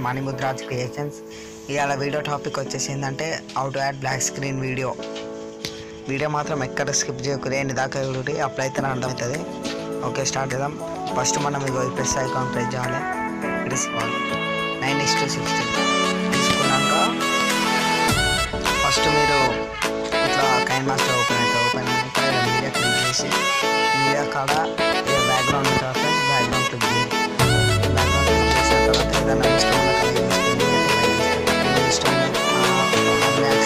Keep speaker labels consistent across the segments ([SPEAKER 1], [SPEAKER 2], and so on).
[SPEAKER 1] మణిముద్రాజ్ creations ఇవాళ video topic వచ్చేసి ఏంటంటే how to add black screen video video మాత్రం ఎక్కడ స్కిప్ చేయకూడదు ఎన్ని దాకా చూడండి అప్పుడైతే నాకు అర్థమవుతుంది ఓకే స్టార్ట్ చేద్దాం ఫస్ట్ మనం ఇగో ప్రెస్ ఐకాన్ ప్రెస్ చేయాలి తీసుకోవాలి నైన్ ఇస్ టు సిక్స్టీన్ తీసుకున్నాక ఫస్ట్ మీరు ఇట్లా కైన్ మాస్టర్ ఓపెన్ అయితే ఓపెన్ అయినాక ఇలా మీడియా క్లిక్ చేసి మీడియా కాడ బ్యాక్గ్రౌండ్ ఉంటుంది ఫ్రెండ్స్ బ్యాక్గ్రౌండ్ క్లిక్ చేయండి బ్యాక్గ్రౌండ్ క్లిక్ చేసిన తర్వాత ఏదైనా ఇష్టం ఉన్న కలర్ చేసుకుని మీ ఇష్టం బ్లాక్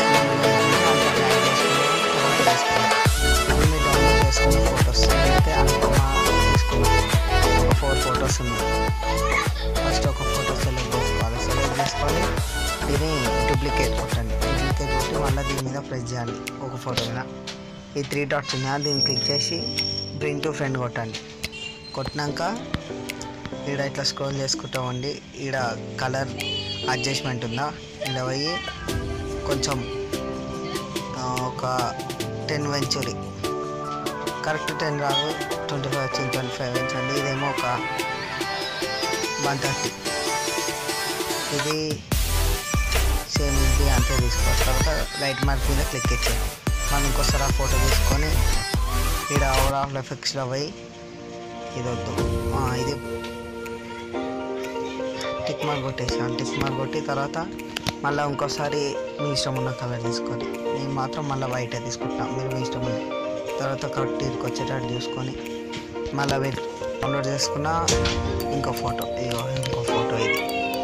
[SPEAKER 1] స్క్రీన్ డౌన్లోడ్ చేసుకున్న ఫొటోస్ అయితే అనుపమ తీసుకున్నాను ఒక ఫోర్ ఫొటోస్ ఉన్నాయి ఫస్ట్ ఒక ఫోటో సెలెక్ట్ చేసుకోవాలి సెలెక్ట్ చేసుకొని దీన్ని డూప్లికేట్ కొట్టండి డూప్లికేట్ కొట్టి మళ్ళీ దీని మీద ప్రెస్ చేయాలి ఒక ఫోటో మీద ఈ త్రీ డాట్స్ ఉన్నాయి దీన్ని క్లిక్ చేసి బ్రింగ్ టు ఫ్రెండ్ కొట్టండి కొట్టినాక ఈడ ఇట్లా స్క్రోల్ చేసుకుంటా ఉండి ఈడ కలర్ అడ్జస్ట్మెంట్ ఉందా ఈడ పోయి కొంచెం ఆ, ఒక టెన్ వెంచురీ కరెక్ట్ టెన్ రాదు ట్వంటీ ఫైవ్ వచ్చింది ట్వంటీ ఫైవ్ వెంచండి ఇదేమో ఒక వన్ థర్టీ ఇది సేమ్ ఇది అంతే తీసుకోవాలి తర్వాత రైట్ మార్క్ మీద క్లిక్ ఇచ్చేయండి మనం ఇంకోసారి ఆ ఫోటో తీసుకొని ఇక్కడ ఓవర్ ఆఫ్ ఎఫెక్ట్స్లో పోయి ఇది వద్దు ఆ, ఇది టిక్ మార్క్ కొట్టేసాను టిక్ మార్క్ కొట్టి తర్వాత మళ్ళీ ఇంకోసారి మీ ఇష్టం ఉన్న కలర్ తీసుకోండి నేను మాత్రం మళ్ళీ వైట్ తీసుకుంటాను మీరు మీ ఇష్టం ఉన్న తర్వాత కరెక్ట్ ఇదికి వచ్చేటట్టు చూసుకొని మళ్ళీ మీరు డౌన్లోడ్ చేసుకున్న ఇంకో ఫోటో ఇగో ఇంకో ఫోటో ఇది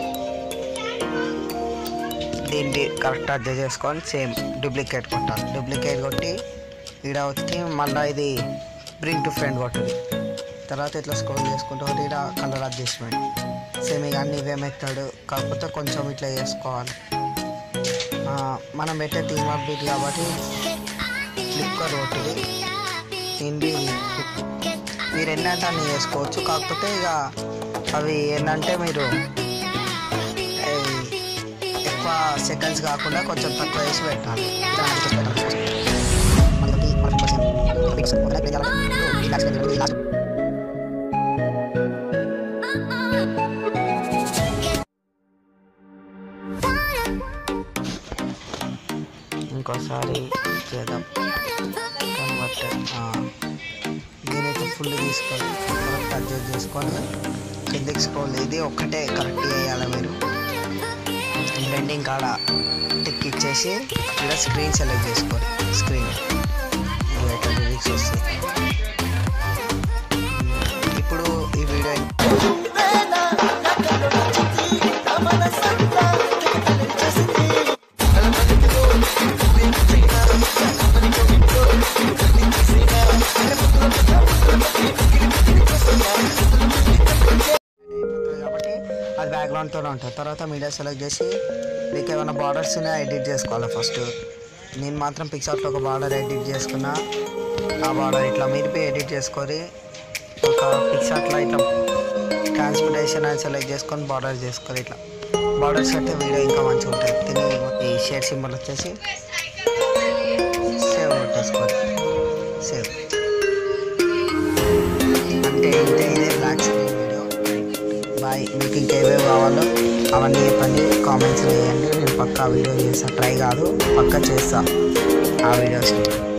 [SPEAKER 1] దీన్ని కరెక్ట్ అడ్జస్ట్ చేసుకొని సేమ్ డూప్లికేట్ కొట్టాలి డూప్లికేట్ కొట్టి ఈడ వచ్చి మళ్ళీ ఇది బ్రింగ్ టు ఫ్రెండ్ కొట్టాలి తర్వాత ఇట్లా స్క్రోల్ చేసుకుంటూ ఒకటి ఈడ కలర్ అడ్జస్ట్మెంట్ సేమ్ ఇక అన్ని ఇవే మెథడ్ కాకపోతే కొంచెం ఇట్లా చేసుకోవాలి ఆ, మనం పెట్టే థీమ్ అప్డేట్ కాబట్టి ఫ్లిప్కార్ట్ కొట్టింది హిందీ మీరు ఎన్నంటే అన్ని చేసుకోవచ్చు కాకపోతే ఇక అవి ఏంటంటే మీరు ఏ, ఎక్కువ సెకండ్స్ కాకుండా కొంచెం తక్కువ వేసి పెట్టాలి ఇంకోసారి చేద్దాం కన్వర్టర్ దీనైతే ఫుల్ తీసుకొని కరెక్ట్ అడ్జస్ట్ చేసుకొని కిందకి స్క్రోల్ ఇది ఒక్కటే కరెక్ట్ చేయాలి మీరు బెండింగ్ కాడ టిక్ ఇచ్చేసి ఇక్కడ స్క్రీన్ సెలెక్ట్ చేసుకోండి స్క్రీన్ ఇట్లా లిరిక్స్ వస్తాయి ఇప్పుడు ఈ వీడియో అయిపోతుంది కాబట్టి అది బ్యాక్గ్రౌండ్తోనే ఉంటుంది తర్వాత మీడియా సెలెక్ట్ చేసి మీకు ఏమైనా బార్డర్స్ ఉన్నాయా ఎడిట్ చేసుకోవాలి ఫస్ట్ నేను మాత్రం పిక్చర్లో ఒక బార్డర్ ఎడిట్ చేసుకున్నా ఆ బార్డర్ ఇట్లా మీరు పోయి ఎడిట్ చేసుకొని ఒక పిక్చర్లో ఇట్లా ట్రాన్స్పోర్టేషన్ అని సెలెక్ట్ చేసుకొని బార్డర్ చేసుకోవాలి ఇట్లా బార్డర్స్ అయితే వీడియో ఇంకా మంచిగా ఉంటుంది తిని ఈ షేడ్ సింబల్ వచ్చేసి సేవ్ కొట్టేసుకోవాలి సేవ్ అంటే ఇంతే ఇదే బ్లాక్ స్క్రీన్ వీడియో బాయ్ మీకు ఇంకేవేవి కావాలో అవన్నీ చెప్పండి కామెంట్స్ వేయండి నేను పక్కా వీడియో చేస్తా ట్రై కాదు పక్కా చేస్తా ఆ వీడియోస్ని